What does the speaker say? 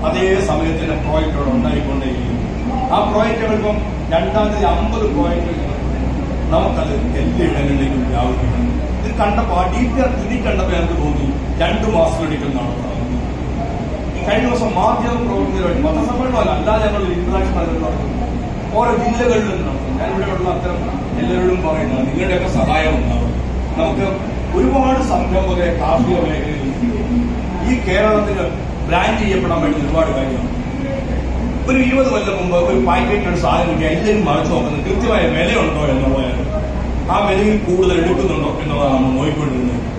അതേ സമയത്തിന് പ്രോജക്റ്റുകൾ ഉണ്ടായിക്കൊണ്ടേയിരിക്കും ആ പ്രോജക്റ്റുകൾ ഇപ്പം രണ്ടാം തീയതി അമ്പത് പ്രോജക്റ്റുകൾ നമുക്കത് എല്ലായിടങ്ങളിലേക്കും വ്യാപിപ്പിക്കണം ഇത് കണ്ടപ്പോൾ ആ ഡീറ്റെയിൽ ഇതിൽ കണ്ടപ്പോൾ എനിക്ക് തോന്നി രണ്ടു മാസം എടുക്കുന്നതാണ് ഈ കഴിഞ്ഞ ദിവസം മാധ്യമ പ്രവർത്തകരുമായിട്ട് മതസമ്മേളനമല്ല അല്ലാതെ ഞങ്ങൾ ഇന്ററാക്ഷൻ നടത്തുന്നത് ഓരോ ജില്ലകളിലും നടത്തും ഞാൻ ഇവിടെയുള്ള അത്തരം എല്ലാവരോടും പറയുന്നത് നിങ്ങളുടെയൊക്കെ സഹായം ഉണ്ടാവും നമുക്ക് ഒരുപാട് സംരംഭകരെ കാർഷിക മേഖലയിൽ ഈ കേരളത്തിന് ബ്രാൻഡ് ചെയ്യപ്പെടാൻ വേണ്ടി ഒരുപാട് കാര്യമാണ് ഒരു ഇരുപത് കൊല്ലം മുമ്പ് ഒരു പാക്കറ്റ് ഒരു സാധനം കിട്ടിയ എല്ലാവരും മറിച്ചു നോക്കുന്നത് കൃത്യമായ വിലയുണ്ടോ എന്നുള്ളതാണ് ആ വിലയിൽ കൂടുതൽ എടുക്കുന്നുണ്ടോ എന്നുള്ളതാണ് നമ്മൾ നോക്കിക്കൊണ്ടിരുന്നത്